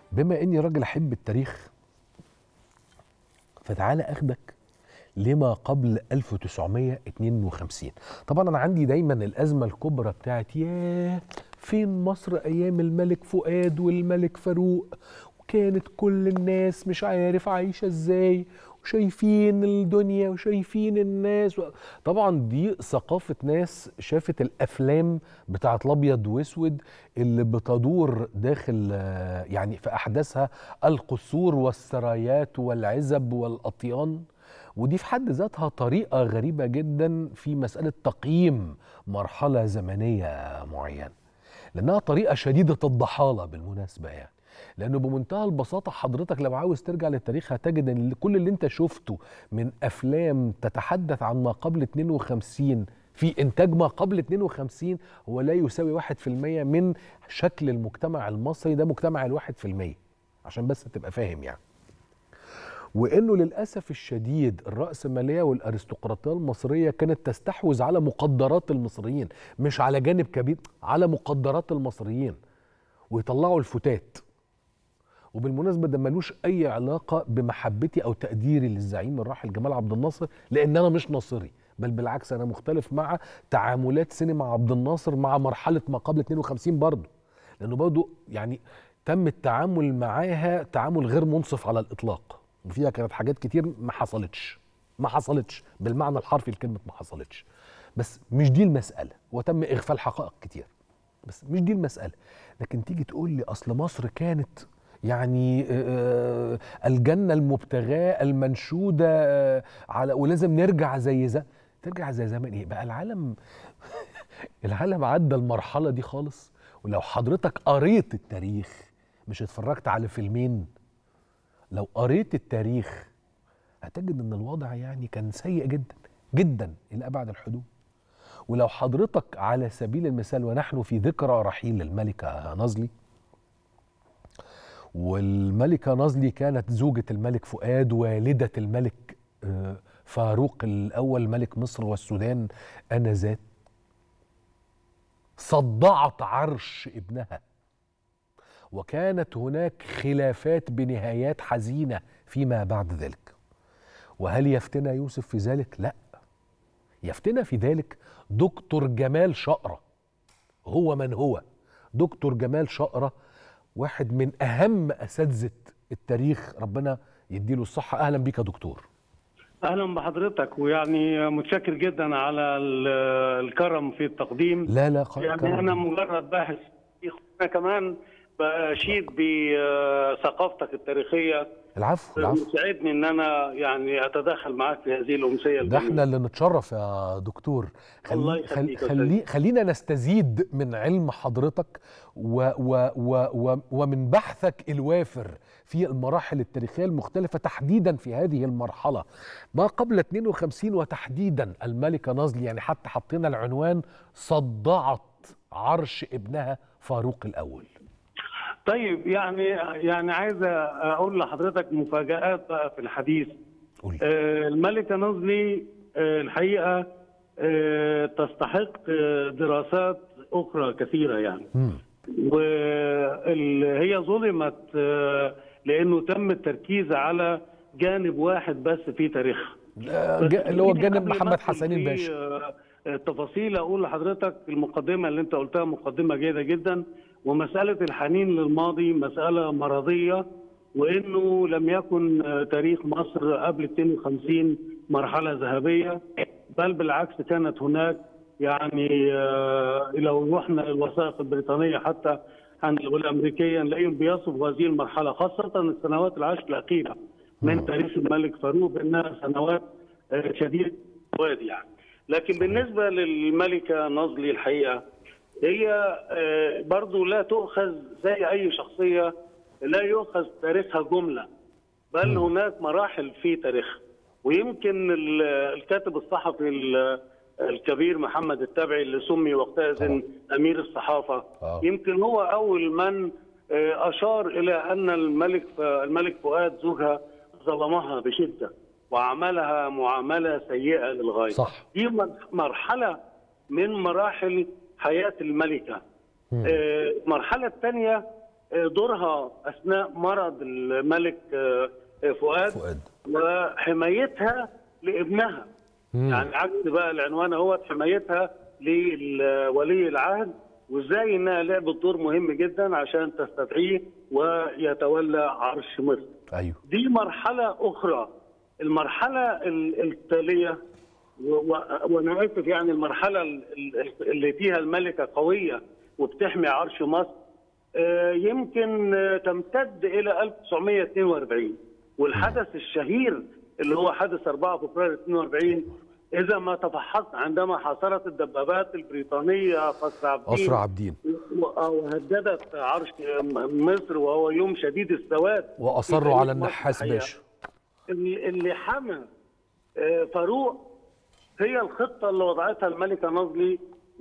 بما اني راجل احب التاريخ فتعالى اخدك لما قبل 1952 طبعا انا عندي دايما الازمه الكبرى بتاعت ياه فين مصر ايام الملك فؤاد والملك فاروق وكانت كل الناس مش عارف عايشه ازاي وشايفين الدنيا وشايفين الناس و... طبعا دي ثقافه ناس شافت الافلام بتاعت الابيض واسود اللي بتدور داخل آه، يعني في احداثها القصور والسرايات والعزب والاطيان ودي في حد ذاتها طريقه غريبه جدا في مساله تقييم مرحله زمنيه معينه لانها طريقه شديده الضحاله بالمناسبه يعني لانه بمنتهى البساطه حضرتك لو عاوز ترجع للتاريخ هتجد ان كل اللي انت شفته من افلام تتحدث عن ما قبل 52 في انتاج ما قبل 52 هو لا يساوي 1% من شكل المجتمع المصري ده مجتمع الواحد في المية عشان بس تبقى فاهم يعني وانه للاسف الشديد الراسماليه والارستقراطيه المصريه كانت تستحوذ على مقدرات المصريين مش على جانب كبير على مقدرات المصريين ويطلعوا الفتات وبالمناسبه ده ملوش اي علاقه بمحبتي او تقديري للزعيم الراحل جمال عبد الناصر لان انا مش ناصري بل بالعكس انا مختلف مع تعاملات سينما عبد الناصر مع مرحله ما قبل 52 برضه لانه برضه يعني تم التعامل معاها تعامل غير منصف على الاطلاق وفيها كانت حاجات كتير ما حصلتش ما حصلتش بالمعنى الحرفي لكلمه ما حصلتش بس مش دي المساله وتم اغفال حقائق كتير بس مش دي المساله لكن تيجي تقول لي اصل مصر كانت يعني آه، الجنه المبتغاه المنشوده آه، على ولازم نرجع زي زي ترجع زي زمان ايه بقى العالم العالم عدى المرحله دي خالص ولو حضرتك قريت التاريخ مش اتفرجت على فيلمين لو قريت التاريخ هتجد ان الوضع يعني كان سيء جدا جدا الى ابعد الحدود ولو حضرتك على سبيل المثال ونحن في ذكرى رحيل الملكه نازلي والملكه نازلي كانت زوجة الملك فؤاد والدة الملك آه، فاروق الأول ملك مصر والسودان آنذاك صدعت عرش ابنها وكانت هناك خلافات بنهايات حزينة فيما بعد ذلك وهل يفتنا يوسف في ذلك؟ لا يفتنا في ذلك دكتور جمال شقرة هو من هو دكتور جمال شقرة واحد من أهم أساتذة التاريخ ربنا يديله الصحة أهلا بيك يا دكتور اهلا بحضرتك ويعني متشكر جدا على ال- الكرم في التقديم لا لا خ- يعني كرم. انا مجرد باحث انا كمان بشيد بثقافتك التاريخيه العفو العفو يسعدني ان انا يعني اتدخل معاك في هذه الامسيه ده احنا الجميلة. اللي نتشرف يا دكتور الله خلي يخليك يا خلي خلينا نستزيد من علم حضرتك و و و و ومن بحثك الوافر في المراحل التاريخية المختلفة تحديدا في هذه المرحلة ما قبل 52 وتحديدا الملكة نازلي يعني حتى حطينا العنوان صدعت عرش ابنها فاروق الأول طيب يعني يعني عايز اقول لحضرتك مفاجات بقى في الحديث قولي آه، الملكة نازلي آه، الحقيقة آه، تستحق آه، دراسات أخرى كثيرة يعني مم. وهي ظلمت آه، لأنه تم التركيز على جانب واحد بس في تاريخها آه، جا- اللي هو خليني جانب قبل ما محمد أدخل حسنين في، باشا آه، التفاصيل اقول لحضرتك المقدمه اللي انت قلتها مقدمه جيده جدا ومساله الحنين للماضي مساله مرضيه وانه لم يكن آه، تاريخ مصر قبل 52 مرحله ذهبيه بل بالعكس كانت هناك يعني آه، لو رحنا للوثائق البريطانيه حتى عن والامريكيه نلاقيهم بيصفوا هذه المرحله خاصه السنوات العشر الاخيره من تاريخ الملك فاروق بانها سنوات آه، شديده السواد يعني لكن بالنسبه للملكه نازلي الحقيقه هي آه، برضو لا تؤخذ زي اي شخصيه لا يؤخذ تاريخها جمله بل هناك مراحل في تاريخها ويمكن ال- الكاتب الصحفي ال- الكبير محمد التبعي اللي سمي وقتئذ امير الصحافه آه. يمكن هو اول من آه، اشار الى ان الملك الملك فؤاد زوجها ظلمها بشده وعملها معامله سيئه للغايه صح دي مر- مرحله من مراحل حياه الملكه مم. آه، المرحله الثانيه دورها اثناء مرض الملك فؤاد, فؤاد وحمايتها لابنها مم. يعني عكس بقى العنوان هو حمايتها لولي العهد وازاي انها لعبت دور مهم جدا عشان تستدعيه ويتولى عرش مصر. ايوه دي مرحله اخرى. المرحله ال- التاليه و- و- وانا اسف يعني المرحله ال- ال- اللي فيها الملكه قويه وبتحمي عرش مصر آه، يمكن آه، تمتد الى 1942 والحدث الشهير اللي هو حدث 4 فبراير 42 اذا ما تفحصت عندما حاصرت الدبابات البريطانيه قصر عابدين اسرى عابدين و- وهددت عرش مصر وهو يوم شديد السواد واصروا في على تاريخ النحاس مصر الحقيقة. باشا اللي اللي حمى آه، فاروق هي الخطه اللي وضعتها الملكه نظلي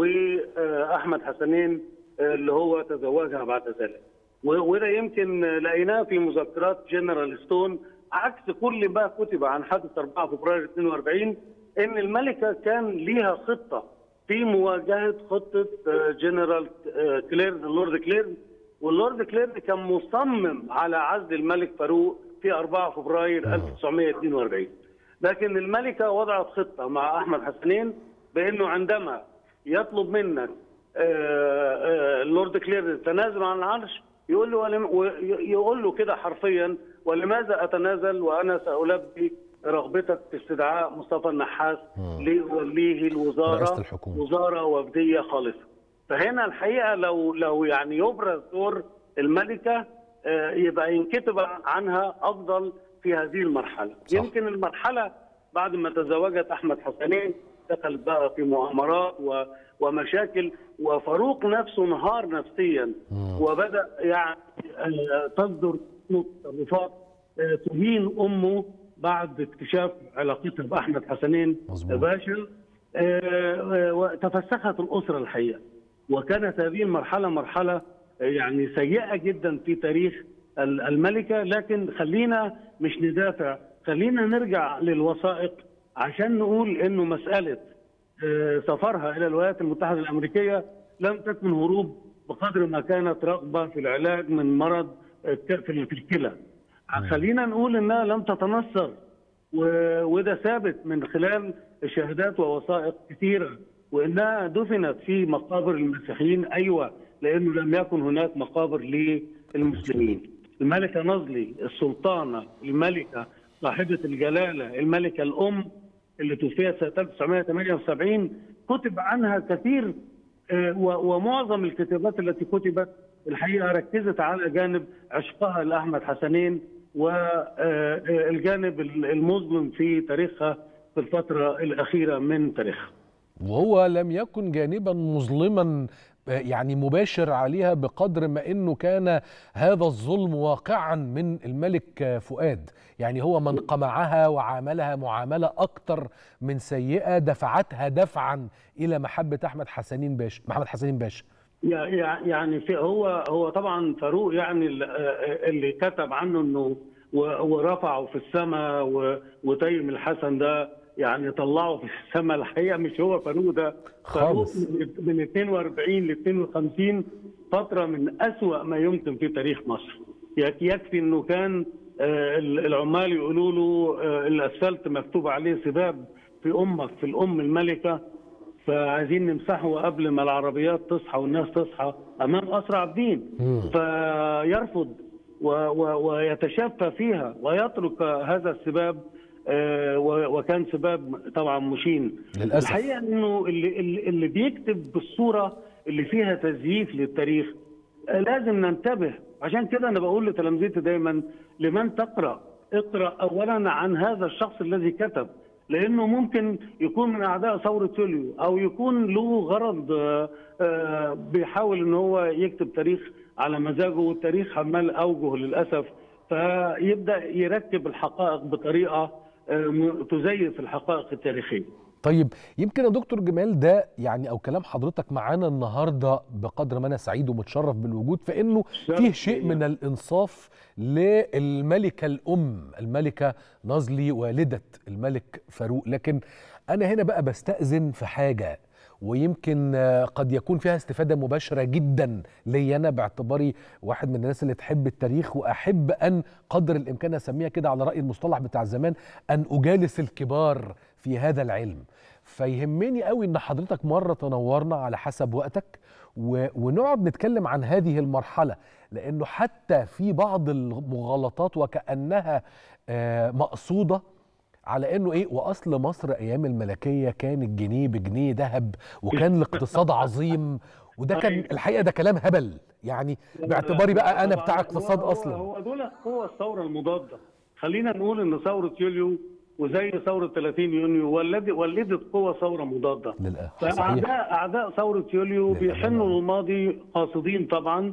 واحمد حسنين آه، اللي هو تزوجها بعد ذلك و- وده يمكن لقيناه في مذكرات جنرال ستون عكس كل ما كتب عن حادث 4 فبراير 42 ان الملكه كان ليها خطه في مواجهه خطه آه، جنرال آه، كليرز اللورد كليرز واللورد كليرز كان مصمم على عزل الملك فاروق في 4 فبراير 1942 لكن الملكه وضعت خطه مع احمد حسنين بانه عندما يطلب منك آه، آه، اللورد كلير التنازل عن العرش يقول له ولم- و- يقول له كده حرفيا ولماذا اتنازل وانا سالبي رغبتك في استدعاء مصطفى النحاس ليوليه الوزاره رئاسة الحكومة. وزاره وفديه خالصه. فهنا الحقيقه لو لو يعني يبرز دور الملكه آه، يبقى ينكتب عنها افضل في هذه المرحله. صح. يمكن المرحله بعد ما تزوجت احمد حسنين دخلت بقى في مؤامرات و ومشاكل وفاروق نفسه انهار نفسيا وبدا يعني آه، تصدر منه تصرفات آه، تهين امه بعد اكتشاف علاقتها باحمد حسنين مظبوط. باشا آه، آه، وتفسخت الاسره الحقيقه وكانت هذه المرحله مرحله آه، يعني سيئه جدا في تاريخ ال- الملكه لكن خلينا مش ندافع خلينا نرجع للوثائق عشان نقول انه مساله آه، سفرها الى الولايات المتحده الامريكيه لم تكن هروب بقدر ما كانت رغبه في العلاج من مرض آه، ك- في في الكلى. خلينا نقول انها لم تتنصر و- وده ثابت من خلال شهادات ووثائق كثيره وانها دفنت في مقابر المسيحيين ايوه لانه لم يكن هناك مقابر للمسلمين. الملكه نظلي السلطانه الملكه صاحبه الجلاله الملكه الام اللي توفيت سنه 1978 كتب عنها كثير آه، و- ومعظم الكتابات التي كتبت الحقيقه ركزت على جانب عشقها لاحمد حسنين والجانب المظلم في تاريخها في الفتره الاخيره من تاريخها. وهو لم يكن جانبا مظلما آه، يعني مباشر عليها بقدر ما انه كان هذا الظلم واقعا من الملك آه، فؤاد يعني هو من قمعها وعاملها معامله اكتر من سيئه دفعتها دفعا الى محبه احمد حسنين باشا محمد حسنين باشا يع- يع- يعني في هو هو طبعا فاروق يعني ال- آه، اللي كتب عنه انه و- ورفعه في السماء و- وتيم الحسن ده يعني طلعه في السماء الحقيقه مش هو فاروق ده فاروق خالص. من- من 42 ل 52 فتره من أسوأ ما يمكن في تاريخ مصر يك- يكفي انه كان آه، ال- العمال يقولوا له آه، الاسفلت مكتوب عليه سباب في امك في الام الملكه فعايزين نمسحه قبل ما العربيات تصحى والناس تصحى امام اسرع عابدين فيرفض و و ويتشفى فيها ويترك هذا السباب آه، و- وكان سباب طبعا مشين للأسف. الحقيقه انه اللي, اللي اللي بيكتب بالصوره اللي فيها تزييف للتاريخ آه، لازم ننتبه عشان كده انا بقول لتلامذتي دايما لمن تقرا اقرا اولا عن هذا الشخص الذي كتب لانه ممكن يكون من اعداء ثوره يوليو او يكون له غرض آه، آه، بيحاول ان هو يكتب تاريخ على مزاجه والتاريخ عمال اوجه للاسف فيبدا يركب الحقائق بطريقه آه، م- تزيف الحقائق التاريخيه طيب يمكن يا دكتور جمال ده يعني او كلام حضرتك معانا النهارده بقدر ما انا سعيد ومتشرف بالوجود فانه فيه شيء من الانصاف للملكه الام الملكه نازلي والده الملك فاروق لكن انا هنا بقى بستأذن في حاجه ويمكن آه، قد يكون فيها استفاده مباشره جدا لي انا باعتباري واحد من الناس اللي تحب التاريخ واحب ان قدر الامكان اسميها كده على راي المصطلح بتاع زمان ان اجالس الكبار في هذا العلم فيهمني قوي ان حضرتك مره تنورنا على حسب وقتك و... ونقعد نتكلم عن هذه المرحله لانه حتى في بعض المغالطات وكانها آه، مقصوده على انه ايه واصل مصر ايام الملكيه كان الجنيه بجنيه ذهب وكان الاقتصاد عظيم وده كان أيوة. الحقيقه ده كلام هبل يعني باعتباري بقى انا بتاع اقتصاد هو اصلا هو دول هو الثوره المضاده خلينا نقول ان ثوره يوليو وزي ثوره 30 يونيو ولدت ولدت قوه ثوره مضاده للاسف صحيح فاعداء اعداء ثوره يوليو لا، لا، بيحنوا لا. للماضي قاصدين طبعا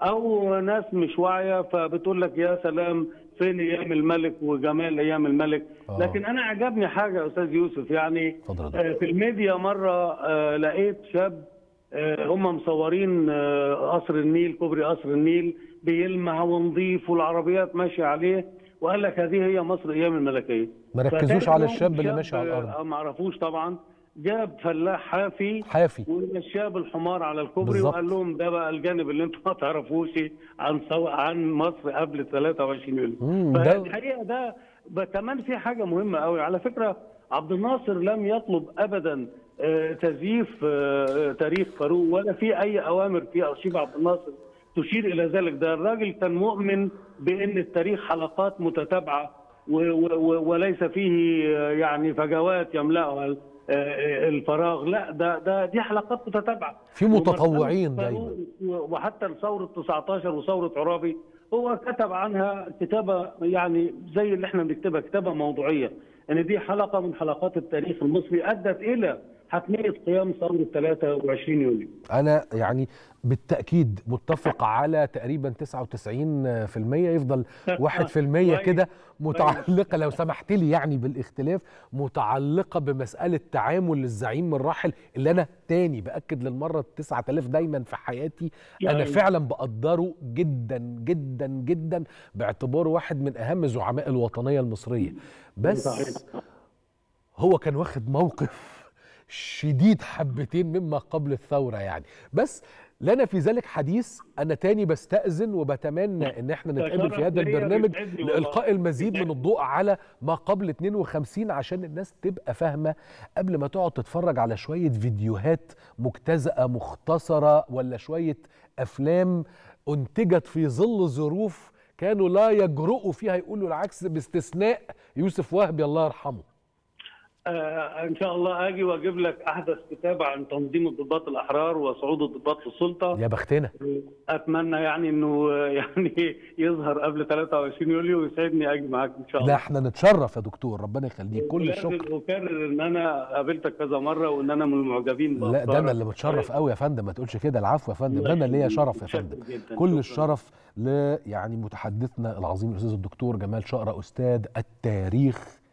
او ناس مش واعيه فبتقول لك يا سلام فين ايام الملك وجمال ايام الملك آه. لكن انا عجبني حاجه يا استاذ يوسف يعني اتفضل يا دكتور. آه، في الميديا مره آه، لقيت شاب آه، هم مصورين آه، قصر النيل كوبري قصر النيل بيلمع ونظيف والعربيات ماشيه عليه وقال لك هذه هي مصر ايام الملكيه ما ركزوش فتاني على يوم الشاب اللي شاب، ماشي على الارض آه، ما عرفوش طبعا جاب فلاح حافي حافي ومشاه بالحمار على الكوبري بالظبط. وقال لهم ده بقى الجانب اللي انتم ما تعرفوش عن سو... عن مصر قبل 23 يوليو مم، ده- فالحقيقه ده ب- كمان في حاجه مهمه قوي على فكره عبد الناصر لم يطلب ابدا آه، تزييف آه، تاريخ فاروق ولا في اي اوامر في ارشيف عبد الناصر تشير الى ذلك ده الراجل كان مؤمن بان التاريخ حلقات متتابعه و- و- و- وليس فيه آه، يعني فجوات يملاها ال- آه، الفراغ لا ده ده دي حلقات متتابعه في متطوعين ومرحلة دايما فاروق وحتى ثوره 19 وثوره عرابي هو كتب عنها كتابه يعني زي اللي احنا بنكتبها كتابه موضوعيه ان دي حلقه من حلقات التاريخ المصري ادت الى حتميه قيام ثوره 23 يوليو انا يعني بالتاكيد متفق على تقريبا 99% يفضل 1% كده متعلقه لو سمحت لي يعني بالاختلاف متعلقه بمساله تعامل الزعيم الراحل اللي انا تاني باكد للمره 9000 دايما في حياتي انا يعني- فعلا بقدره جدا جدا جدا باعتباره واحد من اهم زعماء الوطنيه المصريه بس صحيح. هو كان واخد موقف شديد حبتين مما قبل الثورة يعني بس لنا في ذلك حديث أنا تاني بستأذن وبتمنى إن احنا نتقابل في هذا شرف ليا، البرنامج بيسعدني والله. لإلقاء المزيد من الضوء على ما قبل 52 عشان الناس تبقى فاهمة قبل ما تقعد تتفرج على شوية فيديوهات مجتزأة مختصرة ولا شوية أفلام أنتجت في ظل ظروف كانوا لا يجرؤوا فيها يقولوا العكس باستثناء يوسف وهبي الله يرحمه آه ان شاء الله اجي واجيب لك احدث كتاب عن تنظيم الضباط الاحرار وصعود الضباط للسلطه يا بختنا اتمنى يعني انه آه، يعني يظهر قبل 23 يوليو ويسعدني اجي معاك ان شاء الله لا احنا نتشرف يا دكتور ربنا يخليك كل ولازم الشكر اكرر ان انا قابلتك كذا مره وان انا من المعجبين لا ده انا بأفكارك. اللي متشرف قوي يا فندم ما تقولش كده العفو يا فندم الله ده انا ليا يخليك. شرف يا متشكر فندم جداً. كل شكراً. الشرف ل يعني متحدثنا العظيم الاستاذ الدكتور جمال شقرة استاذ التاريخ